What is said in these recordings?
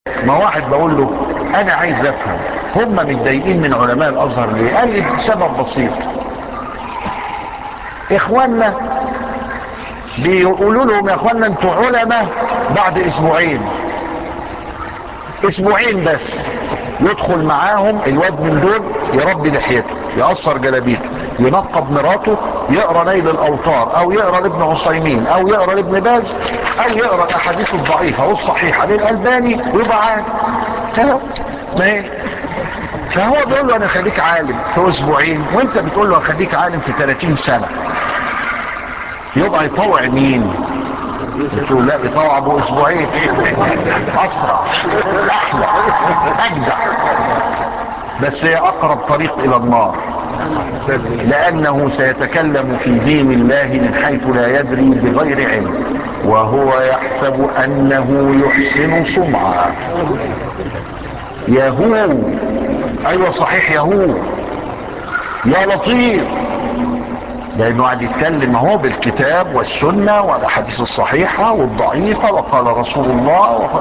ما واحد بقول له انا عايز افهم هم متضايقين من علماء الازهر ليه قال لي بسبب بسيط اخواننا بيقولوا لهم يا اخواننا انتوا علماء بعد اسبوعين اسبوعين بس يدخل معاهم الواد من دول يربي لحيته يقصر جلابيته ينقب مراته يقرا ليل الاوطار او يقرا لابن عصيمين او يقرا لابن باز او يقرا الاحاديث الضعيفه والصحيحه للالباني ويبقى عالم ما هي فهو بيقول له انا خليك عالم في اسبوعين وانت بتقول له خليك عالم في 30 سنه يبقى يطوع مين قلت لا يطوع ابو اسبوعين اسرع احلى اجدع بس هي اقرب طريق الى النار لانه سيتكلم في دين الله من حيث لا يدري بغير علم وهو يحسب انه يحسن صنعا يهو ايوه صحيح يهو يا لطيف لانه قاعد يتكلم هو بالكتاب والسنة والاحاديث الصحيحة والضعيفة وقال رسول الله وقال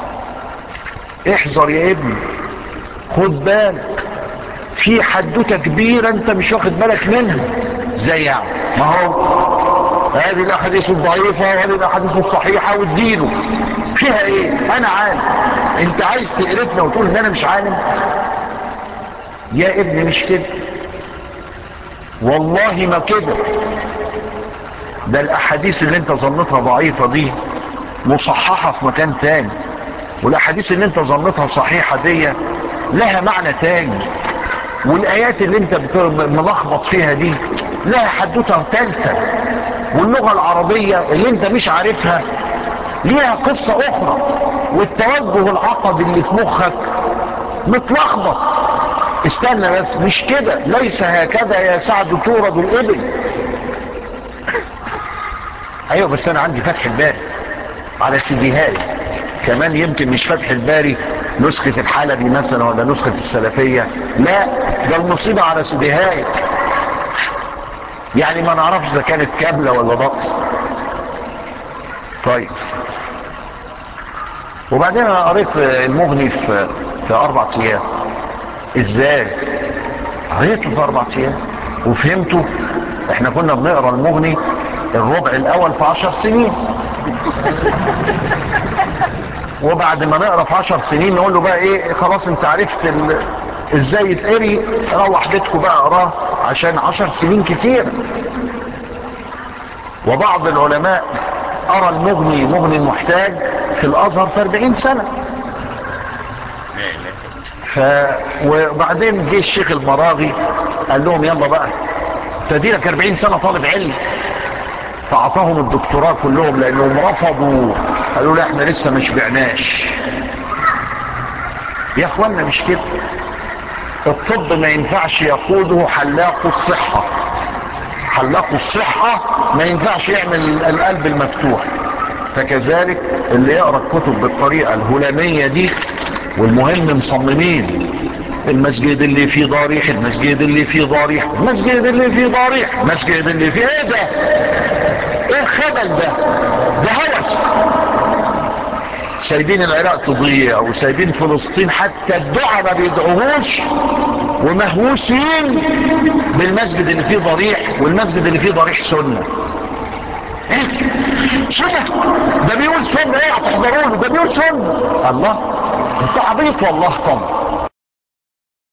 احذر يا ابني خد بالك في حدوته كبيرة انت مش واخد بالك منها زي يعني ما هو هذه الاحاديث الضعيفة وهذه الاحاديث الصحيحة والدين فيها ايه انا عالم انت عايز تقرفنا وتقول ان انا مش عالم يا ابني مش كده والله ما كده ده الاحاديث اللي انت ظنتها ضعيفة دي مصححة في مكان تاني والاحاديث اللي انت ظنتها صحيحة دي لها معنى تاني والايات اللي انت ملخبط فيها دي لها حدوتها تالتة واللغة العربية اللي انت مش عارفها ليها قصة اخرى والتوجه العقدي اللي في مخك متلخبط استنى بس مش كده ليس هكذا يا سعد تورد الابل ايوه بس انا عندي فتح الباري على سيديهاي كمان يمكن مش فتح الباري نسخة الحلبي مثلا ولا نسخة السلفية لا ده المصيبة على سيديهاي يعني ما نعرفش اذا كانت كاملة ولا نقص طيب وبعدين انا قريت المغني في في اربع ايام ازاي قريته في اربع ايام وفهمته احنا كنا بنقرا المغني الربع الاول في عشر سنين وبعد ما نقرا في عشر سنين نقول له بقى ايه خلاص انت عرفت ال... ازاي يتقري روح بيتكم بقى اقراه عشان عشر سنين كتير وبعض العلماء ارى المغني مغني المحتاج في الازهر في 40 سنة ف... وبعدين جه الشيخ المراغي قال لهم يلا بقى تديرك 40 سنة طالب علم فعطاهم الدكتوراه كلهم لانهم رفضوا قالوا لا احنا لسه مش بعناش يا اخوانا مش كده الطب ما ينفعش يقوده حلاق الصحة حلاق الصحة ما ينفعش يعمل القلب المفتوح فكذلك اللي يقرأ الكتب بالطريقة الهلامية دي والمهم مصممين المسجد اللي فيه ضريح المسجد اللي فيه ضريح المسجد اللي فيه ضريح المسجد اللي فيه ايه ده ايه الخبل ده ده هوس سايبين العراق تضيع وسايبين فلسطين حتى الدعاء ما بيدعوهوش ومهووسين بالمسجد اللي فيه ضريح والمسجد اللي فيه ضريح سنة ايه سنة ده بيقول سنة ايه هتحضروا له ده بيقول سنة الله انت عبيط والله طبعا